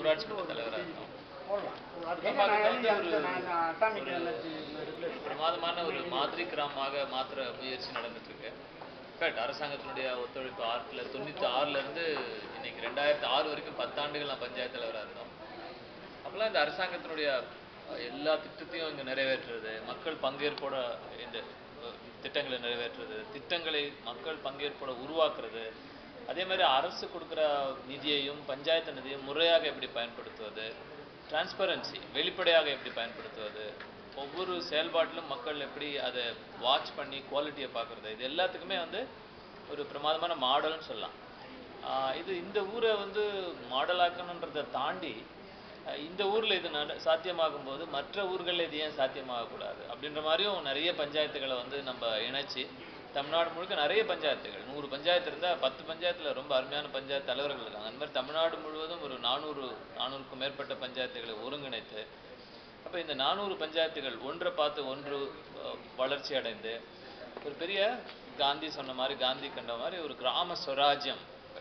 ஊராட்சி மன்ற தலைவராக இருந்தோம் போடலாம் ஏன்னா நான் எழுதி அடுத்த நான் அட்டாமிக் எனர்ஜி பிரமாதமான ஒரு மாதிரி கிராமமாக மாத்திர முயற்சி நடந்துட்டு இருக்கு இன்ஃபேக்ட் அரசாங்கத்தினுடைய ஒத்துழைப்பு ஆறுல தொண்ணூற்றி ஆறுல இருந்து இன்னைக்கு ரெண்டாயிரத்தி ஆறு வரைக்கும் பத்தாண்டுகள் நான் பஞ்சாயத்து தலைவராக இருந்தோம் அப்போல்லாம் இந்த அரசாங்கத்தினுடைய அஹ், எல்லா திட்டத்தையும் இங்கே நிறைவேற்றுறது மக்கள் பங்கேற்போட இந்த அஹ், திட்டங்களை நிறைவேற்றுறது திட்டங்களை மக்கள் பங்கேற்போட உருவாக்குறது அதே மாதிரி அரசு கொடுக்குற நிதியையும் பஞ்சாயத்து நிதியையும் முறையாக எப்படி பயன்படுத்துவது டிரான்ஸ்பரன்சி வெளிப்படையாக எப்படி பயன்படுத்துவது ஒவ்வொரு செயல்பாட்டிலும் மக்கள் எப்படி அதை வாட்ச் பண்ணி குவாலிட்டியை பார்க்குறது இது எல்லாத்துக்குமே வந்து ஒரு பிரமாதமான மாடல்னு சொல்லலாம் ஆஹ் இது இந்த ஊரை வந்து மாடலாக்கணுன்றதை தாண்டி அஹ் இந்த ஊரில் இது நட சாத்தியமாகும் போது மற்ற ஊர்களில் இது ஏன் சாத்தியமாகக்கூடாது அப்படின்ற மாதிரியும் நிறைய பஞ்சாயத்துகளை வந்து நம்ம இணைச்சி தமிழ்நாடு முழுக்க நிறைய பஞ்சாயத்துகள் நூறு பஞ்சாயத்து இருந்தால் பத்து பஞ்சாயத்தில் ரொம்ப அருமையான பஞ்சாயத்து தலைவர்கள் இருக்காங்க அந்த மாதிரி தமிழ்நாடு முழுவதும் ஒரு நானூறு நானூறுக்கும் மேற்பட்ட பஞ்சாயத்துகளை ஒருங்கிணைத்து அப்போ இந்த நானூறு பஞ்சாயத்துகள் ஒன்றை பார்த்து ஒன்று அஹ், வளர்ச்சி அடைந்து ஒரு பெரிய காந்தி சொன்ன மாதிரி காந்தி கண்ட மாதிரி ஒரு கிராம ஸ்வராஜ்யம்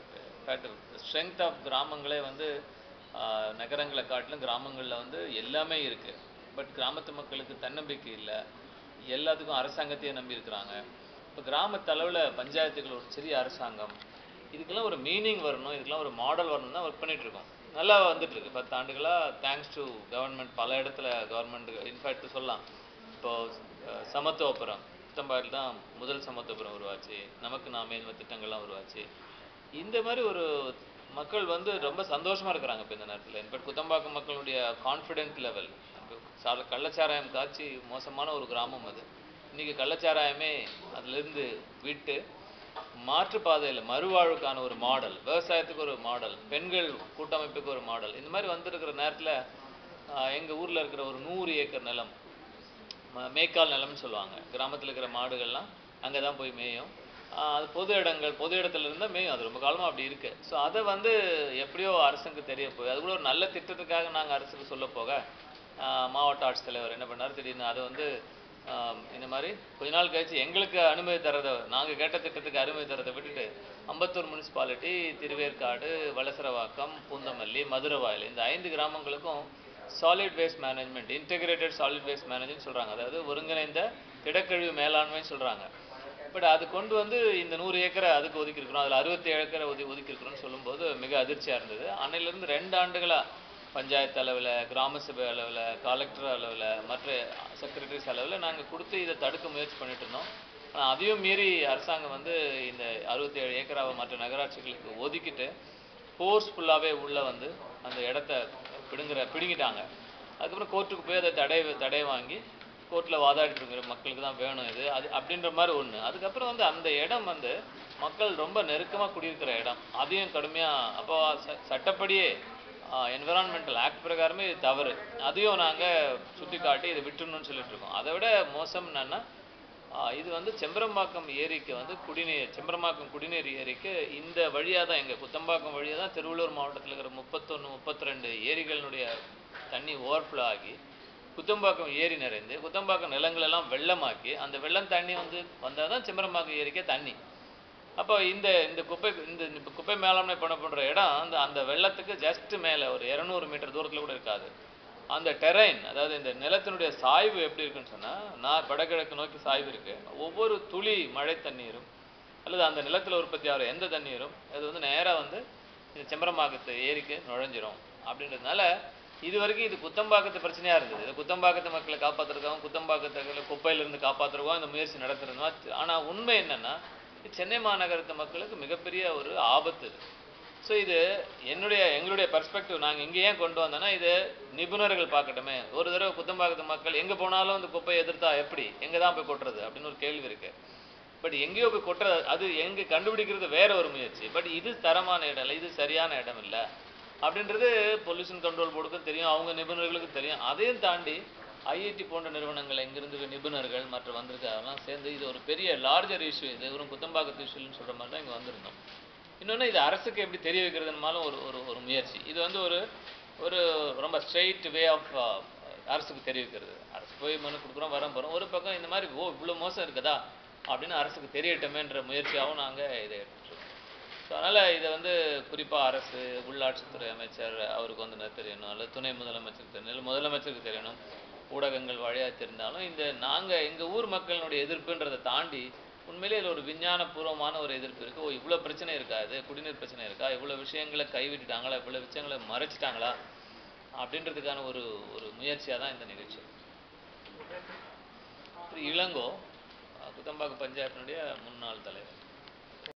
ஸ்ட்ரென்த் ஆஃப் கிராமங்களே வந்து ஆஹ், நகரங்களை காட்டிலும் கிராமங்களில் வந்து எல்லாமே இருக்குது பட் கிராமத்து மக்களுக்கு தன்னம்பிக்கை இல்லை எல்லாத்துக்கும் அரசாங்கத்தையே நம்பி இருக்கிறாங்க இப்போ கிராமத்தளவில் பஞ்சாயத்துகள் ஒரு சிறிய அரசாங்கம் இதுக்கெல்லாம் ஒரு மீனிங் வரணும் இதுக்கெல்லாம் ஒரு மாடல் வரணும் தான் ஒர்க் பண்ணிட்டு இருக்கோம் நல்லா வந்துட்டு இருக்கு பத்து ஆண்டுகளாக தேங்க்ஸ் டு கவர்மெண்ட் பல இடத்துல கவர்மெண்ட் இன்ஃபேக்ட் சொல்லலாம் இப்போ அஹ், சமத்துவபுரம் புத்தம்பாடில் தான் முதல் சமத்துவபுரம் உருவாச்சு நமக்கு நாமே இந்த மாதிரி திட்டங்கள்லாம் உருவாச்சு இந்த மாதிரி ஒரு மக்கள் வந்து ரொம்ப சந்தோஷமா இருக்கிறாங்க இப்போ இந்த நேரத்தில் இன்ஃபேக்ட் குத்தம்பாக்கம் மக்களுடைய கான்ஃபிடென்ட் லெவல் கள்ளச்சாராயம் காய்ச்சி மோசமான ஒரு கிராமம் அது இன்னைக்கு கள்ளச்சாராயமே அதிலிருந்து விட்டு மாற்றுப்பாதையில் மறுவாழ்வுக்கான ஒரு மாடல் விவசாயத்துக்கு ஒரு மாடல் பெண்கள் கூட்டமைப்புக்கு ஒரு மாடல் இந்த மாதிரி வந்திருக்கிற நேரத்தில் எங்கள் ஊரில் இருக்கிற ஒரு நூறு ஏக்கர் நிலம் ம- மேய்க்கால் நிலம்னு சொல்லுவாங்க கிராமத்தில் இருக்கிற மாடுகள்லாம் அங்கே தான் போய் மேயும் ஆஹ் அது பொது இடங்கள் பொது இடத்துல இருந்தால் மேயும் அது ரொம்ப காலமாக அப்படி இருக்கு ஸோ அதை வந்து எப்படியோ அரசுக்கு தெரிய போய் அது கூட ஒரு நல்ல திட்டத்துக்காக நாங்கள் அரசுக்கு சொல்ல போக ஆஹ் மாவட்ட ஆட்சித்தலைவர் என்ன பண்ணார் திடீர்னு அதை வந்து ஆஹ் இந்த மாதிரி கொஞ்ச நாள் கழிச்சு எங்களுக்கு அனுமதி தரதை நாங்கள் கேட்ட திட்டத்துக்கு அனுமதி தரதை விட்டுட்டு அம்பத்தூர் முனிசிபாலிட்டி திருவேற்காடு வலசரவாக்கம் பூந்தமல்லி மதுரவாயல் இந்த ஐந்து கிராமங்களுக்கும் solid waste management integrated solid waste management சொல்றாங்க அதாவது ஒருங்கிணைந்த திடக்கழிவு மேலாண்மைன்னு சொல்றாங்க பட் அது கொண்டு வந்து இந்த நூறு ஏக்கரை அதுக்கு ஒதுக்கியிருக்கிறோம் அதில் அறுபத்தி ஏக்கரை ஒதுக்கி ஒதுக்கியிருக்கிறோம்னு சொல்லும்போது மிக அதிர்ச்சியாக இருந்தது அன்னையிலேருந்து ரெண்டு ஆண்டுகளாக பஞ்சாயத்து அளவில் கிராம சபை அளவில் கலெக்டர் அளவில் மற்ற செக்ரட்டரிஸ் அளவில் நாங்கள் கொடுத்து இதை தடுக்க முயற்சி பண்ணிட்டு இருந்தோம் ஆனால் அதையும் மீறி அரசாங்கம் வந்து இந்த அறுபத்தி ஏழு ஏக்கராவை மற்ற நகராட்சிகளுக்கு ஒதுக்கிட்டு ஃபோர்ஸ்ஃபுல்லாகவே உள்ளே வந்து அந்த இடத்த பிடுங்குற பிடுங்கிட்டாங்க அதுக்கப்புறம் கோர்ட்டுக்கு போய் அதை தடை தடை வாங்கி கோர்ட்டில் வாதாடிட்டு இருக்கிற மக்களுக்கு தான் வேணும் இது அது அப்படின்ற மாதிரி ஒன்று அதுக்கப்புறம் வந்து அந்த இடம் வந்து மக்கள் ரொம்ப நெருக்கமாக குடியிருக்கிற இடம் அதையும் கடுமையாக அப்போ ச சட்டப்படியே என்விரான்மெண்டல் ஆக்ட் பிரகாரமே இது தவறு அதையும் நாங்கள் சுட்டி காட்டி இதை விட்டுறணும்னு சொல்லிட்டு இருக்கோம் அதை விட மோசம் என்னன்னா ஆஹ் இது வந்து செம்பரம்பாக்கம் ஏரிக்கு வந்து குடிநீர் செம்பரம்பாக்கம் குடிநீர் ஏரிக்கு இந்த வழியாக தான் எங்கள் குத்தம்பாக்கம் வழியாக தான் திருவள்ளூர் மாவட்டத்தில் இருக்கிற முப்பத்தொன்று முப்பத்தி ரெண்டு ஏரிகளினுடைய தண்ணி ஓவர்ஃப்ளோ ஆகி குத்தம்பாக்கம் ஏரி நிறைந்து குத்தம்பாக்கம் நிலங்களெல்லாம் வெள்ளமாக்கி அந்த வெள்ளம் தண்ணி வந்து வந்தால் தான் செம்பரம்பாக்கம் ஏரிக்கே தண்ணி அப்போ இந்த இந்த குப்பை இந்த இந்த குப்பை மேலாண்மை பண்ண போன்ற இடம் அந்த அந்த வெள்ளத்துக்கு ஜஸ்ட் மேலே ஒரு இரநூறு மீட்டர் தூரத்தில் கூட இருக்காது அந்த டெரைன் அதாவது இந்த நிலத்தினுடைய சாய்வு எப்படி இருக்குன்னு சொன்னா நான் வடகிழக்கு நோக்கி சாய்வு இருக்கு ஒவ்வொரு துளி மழை தண்ணீரும் அல்லது அந்த நிலத்துல உற்பத்தி ஆகிற எந்த தண்ணீரும் அது வந்து நேரா வந்து இந்த செம்பரம்பாக்கத்து ஏரிக்கு நுழைஞ்சிரும் அப்படின்றதுனால இது வரைக்கும் இது குத்தம்பாக்கத்து பிரச்சனையா இருந்தது இது குத்தம்பாக்கத்து மக்களை காப்பாத்துறதுக்காகவும் குத்தம்பாக்கத்தை குப்பையிலிருந்து காப்பாத்துறதுக்காகவும் இந்த முயற்சி நடத்துறதும் ஆனா உண்மை என்னன்னா இது சென்னை மாநகரத்து மக்களுக்கு மிகப்பெரிய ஒரு ஆபத்து இது ஸோ இது என்னுடைய எங்களுடைய பர்ஸ்பெக்டிவ் நாங்கள் இங்கே ஏன் கொண்டு வந்தோம்னா இது நிபுணர்கள் பார்க்கட்டுமே ஒரு தடவை குத்தம்பாக்கத்து மக்கள் எங்கே போனாலும் இந்த குப்பையை எதிர்த்தா எப்படி எங்கே தான் போய் கொட்டுறது அப்படின்னு ஒரு கேள்வி இருக்கு பட் எங்கேயோ போய் கொட்டுறது அது எங்கே கண்டுபிடிக்கிறது வேற ஒரு முயற்சி பட் இது தரமான இடம் இல்லை இது சரியான இடம் இல்லை அப்படின்றது பொல்யூஷன் கண்ட்ரோல் போர்டுக்கும் தெரியும் அவங்க நிபுணர்களுக்கும் தெரியும் அதையும் தாண்டி ஐஐடி போன்ற நிறுவனங்கள் இங்கிருந்து நிபுணர்கள் மற்ற வந்திருக்க அதெல்லாம் சேர்ந்து இது ஒரு பெரிய லார்ஜர் இஷ்யூ இது வெறும் குத்தம்பாக்கத்து இஷ்யூன்னு சொல்கிற மாதிரி தான் இங்கே வந்திருந்தோம் இன்னொன்று இது அரசுக்கு எப்படி தெரிய வைக்கிறதுனாலும் ஒரு ஒரு ஒரு முயற்சி இது வந்து ஒரு ஒரு ரொம்ப ஸ்ட்ரெயிட் வே ஆஃப் அரசுக்கு தெரிவிக்கிறது அரசு போய் மனு கொடுக்குறோம் வரோம் போகிறோம் ஒரு பக்கம் இந்த மாதிரி ஓ இவ்வளோ மோசம் இருக்குதா அப்படின்னு அரசுக்கு தெரியட்டுமேன்ற முயற்சியாகவும் நாங்கள் இதை எடுத்துருக்கோம் ஸோ அதனால் இதை வந்து குறிப்பாக அரசு உள்ளாட்சித்துறை அமைச்சர் அவருக்கு வந்து என்ன தெரியணும் அல்லது துணை முதலமைச்சருக்கு தெரியணும் இல்லை முதலமைச்சருக்கு தெரியணும் ஊடகங்கள் வழியாக தெரிந்தாலும் இந்த நாங்கள் எங்கள் ஊர் மக்களினுடைய எதிர்ப்புன்றதை தாண்டி உண்மையிலே இதில் ஒரு விஞ்ஞானபூர்வமான ஒரு எதிர்ப்பு இருக்குது ஓ இவ்வளோ பிரச்சனை இருக்கா இது குடிநீர் பிரச்சனை இருக்கா இவ்வளோ விஷயங்களை கைவிட்டுட்டாங்களா இவ்வளோ விஷயங்களை மறைச்சிட்டாங்களா அப்படின்றதுக்கான ஒரு ஒரு முயற்சியாக தான் இந்த நிகழ்ச்சி திரு இளங்கோ குத்தம்பாக்கம் பஞ்சாயத்தினுடைய முன்னாள் தலைவர்